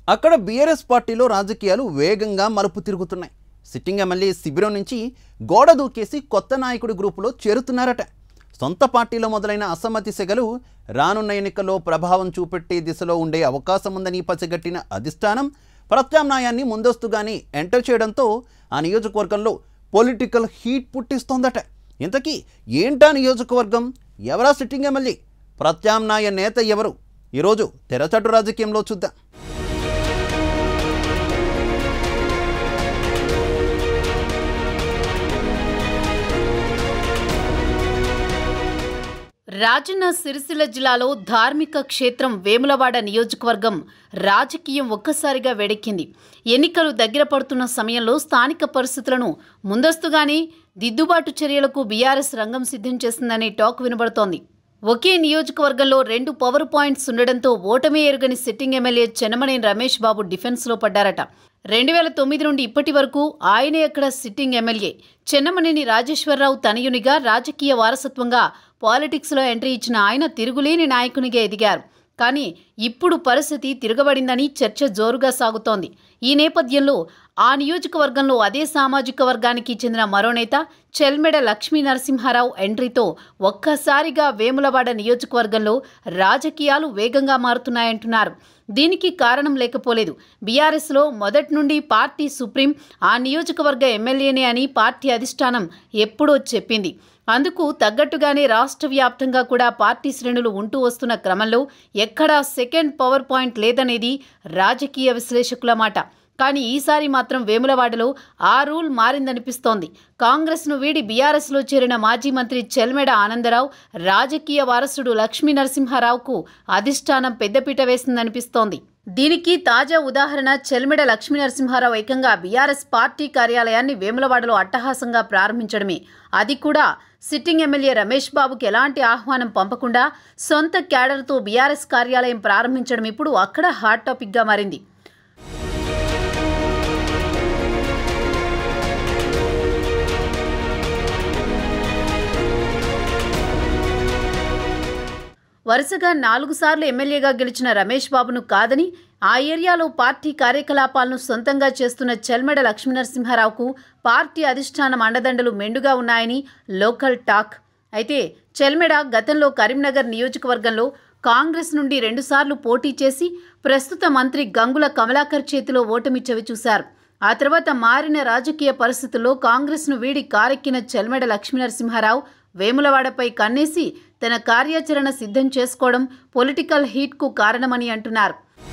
అక్కడ బీఆర్ఎస్ పార్టీలో రాజకీయాలు వేగంగా మలుపు తిరుగుతున్నాయి సిట్టింగ్ ఎమ్మెల్యే శిబిరం నుంచి గోడ దూకేసి కొత్త నాయకుడి గ్రూపులో చేరుతున్నారట సొంత పార్టీలో మొదలైన అసమ్మతి సెగలు రానున్న ఎన్నికల్లో ప్రభావం చూపెట్టే దిశలో ఉండే అవకాశం ఉందని పసిగట్టిన అధిష్టానం ప్రత్యామ్నాయాన్ని ముందస్తుగానే ఎంటర్ చేయడంతో ఆ నియోజకవర్గంలో పొలిటికల్ హీట్ పుట్టిస్తోందట ఇంతకీ ఏంటా నియోజకవర్గం ఎవరా సిట్టింగ్ ఎమ్మెల్యే ప్రత్యామ్నాయ నేత ఎవరు ఈరోజు తెరచటు రాజకీయంలో చూద్దాం రాజన్న సిరిసిల్ల జిల్లాలో ధార్మిక క్షేత్రం వేములవాడ నియోజకవర్గం రాజకీయం ఒక్కసారిగా వేడెక్కింది ఎన్నికలు దగ్గర పడుతున్న సమయంలో స్థానిక పరిస్థితులను ముందస్తుగానే దిద్దుబాటు చర్యలకు బీఆర్ఎస్ రంగం సిద్ధం చేసిందనే టాక్ వినబడుతోంది ఒకే నియోజకవర్గంలో రెండు పవర్ పాయింట్స్ ఉండడంతో ఓటమే ఎరుగని సిట్టింగ్ ఎమ్మెల్యే చెన్నమనేని రమేష్ బాబు డిఫెన్స్లో పడ్డారట రెండు వేల తొమ్మిది నుండి ఇప్పటి వరకు ఆయనే అక్కడ సిట్టింగ్ ఎమ్మెల్యే చెన్నమనేని రాజేశ్వరరావు తనయునిగా రాజకీయ వారసత్వంగా పాలిటిక్స్లో ఎంట్రీ ఇచ్చిన ఆయన తిరుగులేని నాయకునిగా ఎదిగారు కానీ ఇప్పుడు పరిస్థితి తిరగబడిందని చర్చ జోరుగా సాగుతోంది ఈ నేపథ్యంలో ఆ నియోజకవర్గంలో అదే సామాజిక వర్గానికి చెందిన మరో నేత చెల్మెడ లక్ష్మీ నరసింహారావు ఎంట్రీతో ఒక్కసారిగా వేములవాడ నియోజకవర్గంలో రాజకీయాలు వేగంగా మారుతున్నాయంటున్నారు దీనికి కారణం లేకపోలేదు బీఆర్ఎస్లో మొదటి నుండి పార్టీ సుప్రీం ఆ నియోజకవర్గ ఎమ్మెల్యేనే అని పార్టీ అధిష్టానం ఎప్పుడో చెప్పింది అందుకు తగ్గట్టుగానే రాష్ట్ర వ్యాప్తంగా కూడా పార్టీ శ్రేణులు ఉంటూ వస్తున్న క్రమంలో ఎక్కడా సెకండ్ పవర్ పాయింట్ లేదనేది రాజకీయ విశ్లేషకుల మాట కానీ ఈసారి మాత్రం వేములవాడలో ఆ రూల్ మారిందనిపిస్తోంది కాంగ్రెస్ను వీడి బీఆర్ఎస్లో చేరిన మాజీ మంత్రి చెల్మెడ ఆనందరావు రాజకీయ వారసుడు లక్ష్మీ నరసింహారావుకు అధిష్టానం పెద్దపీట వేసిందనిపిస్తోంది దీనికి తాజా ఉదాహరణ చెల్మెడ లక్ష్మీ నరసింహారావు ఏకంగా బీఆర్ఎస్ పార్టీ కార్యాలయాన్ని వేములవాడలో అట్టహాసంగా ప్రారంభించడమే అది కూడా సిట్టింగ్ ఎమ్మెల్యే రమేష్ బాబుకి ఎలాంటి ఆహ్వానం పంపకుండా సొంత క్యాడర్తో బీఆర్ఎస్ కార్యాలయం ప్రారంభించడం ఇప్పుడు అక్కడ హాట్ టాపిక్గా మారింది వరుసగా నాలుగు సార్లు ఎమ్మెల్యేగా గెలిచిన రమేష్ బాబును కాదని ఆ ఏరియాలో పార్టీ కార్యకలాపాలను సొంతంగా చేస్తున్న చెల్మెడ లక్ష్మీనరసింహారావుకు పార్టీ అధిష్టానం అండదండలు మెండుగా ఉన్నాయని లోకల్ టాక్ అయితే చెల్మెడ గతంలో కరీంనగర్ నియోజకవర్గంలో కాంగ్రెస్ నుండి రెండుసార్లు పోటీ చేసి ప్రస్తుత మంత్రి గంగుల కమలాకర్ చేతిలో ఓటమి చవిచూశారు ఆ తర్వాత మారిన రాజకీయ పరిస్థితుల్లో కాంగ్రెస్ను వీడి కారెక్కిన చెల్మెడ లక్ష్మీనరసింహారావు వేములవాడపై కన్నేసి తన కార్యాచరణ సిద్ధం చేసుకోవడం పొలిటికల్ హీట్కు కారణమని అంటున్నారు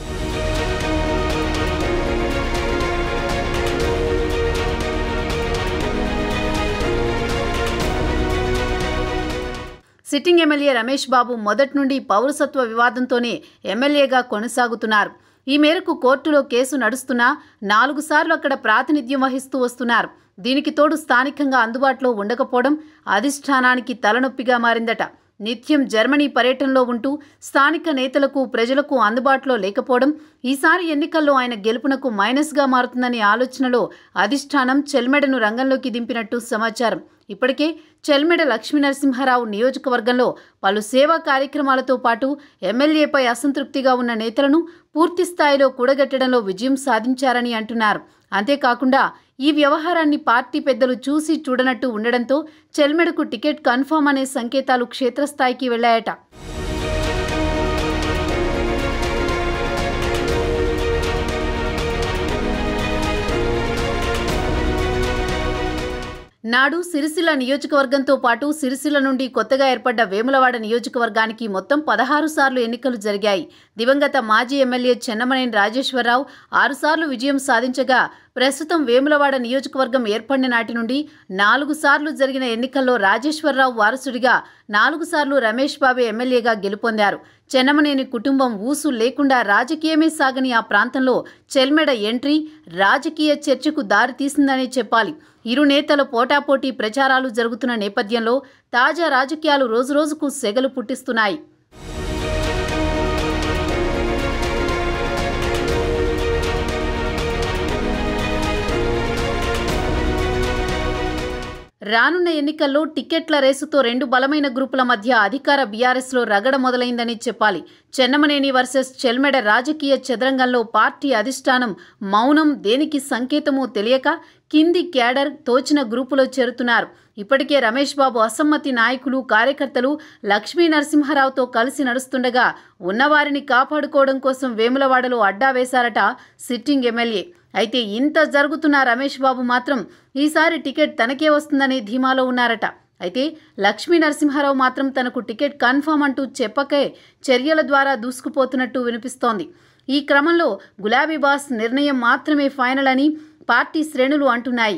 సిట్టింగ్ ఎమ్మెల్యే రమేష్ బాబు మొదటి నుండి పౌరసత్వ వివాదంతోనే ఎమ్మెల్యేగా కొనసాగుతున్నారు ఈ మేరకు కోర్టులో కేసు నడుస్తున్నా నాలుగు సార్లు అక్కడ ప్రాతినిధ్యం వహిస్తూ వస్తున్నారు దీనికి తోడు స్థానికంగా అందుబాటులో ఉండకపోవడం అధిష్టానానికి తలనొప్పిగా మారిందట నిత్యం జర్మనీ పర్యటనలో ఉంటూ స్థానిక నేతలకు ప్రజలకు అందుబాటులో లేకపోవడం ఈసారి ఎన్నికల్లో ఆయన గెలుపునకు మైనస్గా మారుతుందనే ఆలోచనలో అధిష్టానం చెల్మెడను రంగంలోకి దింపినట్టు సమాచారం ఇప్పటికే చెల్మెడ లక్ష్మీనరసింహారావు నియోజకవర్గంలో పలు సేవా కార్యక్రమాలతో పాటు ఎమ్మెల్యేపై అసంతృప్తిగా ఉన్న నేతలను పూర్తి స్థాయిలో కూడగట్టడంలో విజయం సాధించారని అంటున్నారు అంతేకాకుండా ఈ వ్యవహారాన్ని పార్టీ పెద్దలు చూసి చూడనట్టు ఉండడంతో చెల్మెడకు టికెట్ కన్ఫర్మ్ అనే సంకేతాలు క్షేత్రస్థాయికి వెళ్లాయట నాడు సిరిసిల్ల నియోజకవర్గంతో పాటు సిరిసిల్ల నుండి కొత్తగా ఏర్పడ్డ వేములవాడ నియోజకవర్గానికి మొత్తం పదహారు సార్లు ఎన్నికలు జరిగాయి దివంగత మాజీ ఎమ్మెల్యే చెన్నమనేని రాజేశ్వరరావు ఆరుసార్లు విజయం సాధించగా ప్రస్తుతం వేములవాడ నియోజకవర్గం ఏర్పడిన నాటి నుండి నాలుగు సార్లు జరిగిన ఎన్నికల్లో రాజేశ్వరరావు వారసుడిగా నాలుగు సార్లు రమేష్ బాబే ఎమ్మెల్యేగా గెలుపొందారు చెన్నమనేని కుటుంబం ఊసు లేకుండా రాజకీయమే సాగని ఆ ప్రాంతంలో చెల్మెడ ఎంట్రీ రాజకీయ చర్చకు దారితీసిందనే చెప్పాలి ఇరు నేతల పోటాపోటీ ప్రచారాలు జరుగుతున్న నేపథ్యంలో తాజా రాజకీయాలు రోజురోజుకు సెగలు పుట్టిస్తున్నాయి రానున్న ఎన్నికల్లో టికెట్ల రేసుతో రెండు బలమైన గ్రూపుల మధ్య అధికార బీఆర్ఎస్లో రగడ మొదలైందని చెప్పాలి చెన్నమనేని వర్సెస్ చెల్మెడ రాజకీయ చదరంగంలో పార్టీ అధిష్టానం మౌనం దేనికి సంకేతమో తెలియక కింది క్యాడర్ తోచిన గ్రూపులో చేరుతున్నారు ఇప్పటికే రమేష్ బాబు అసమ్మతి నాయకులు కార్యకర్తలు లక్ష్మీ నరసింహారావుతో కలిసి నడుస్తుండగా ఉన్నవారిని కాపాడుకోవడం కోసం వేములవాడలో అడ్డా వేశారట సిట్టింగ్ ఎమ్మెల్యే అయితే ఇంత జరుగుతున్న రమేష్ బాబు మాత్రం ఈసారి టికెట్ తనకే వస్తుందనే ధీమాలో ఉన్నారట అయితే లక్ష్మీ నరసింహారావు మాత్రం తనకు టికెట్ కన్ఫర్మ్ అంటూ చెప్పకే చర్యల ద్వారా దూసుకుపోతున్నట్టు వినిపిస్తోంది ఈ క్రమంలో గులాబీ బాస్ నిర్ణయం మాత్రమే ఫైనల్ అని పార్టీ శ్రేణులు అంటున్నాయి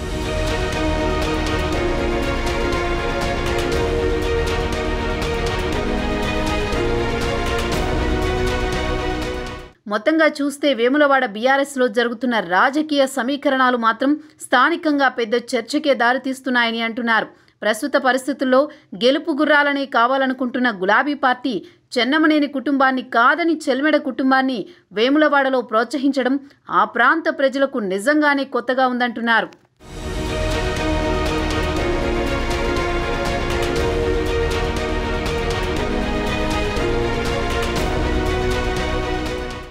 మొత్తంగా చూస్తే వేములవాడ బీఆర్ఎస్లో జరుగుతున్న రాజకీయ సమీకరణాలు మాత్రం స్థానికంగా పెద్ద చర్చకే దారితీస్తున్నాయని అంటున్నారు ప్రస్తుత పరిస్థితుల్లో గెలుపు గుర్రాలనే కావాలనుకుంటున్న గులాబీ పార్టీ చెన్నమనేని కుటుంబాన్ని కాదని చెల్మెడ కుటుంబాన్ని వేములవాడలో ప్రోత్సహించడం ఆ ప్రాంత ప్రజలకు నిజంగానే కొత్తగా ఉందంటున్నారు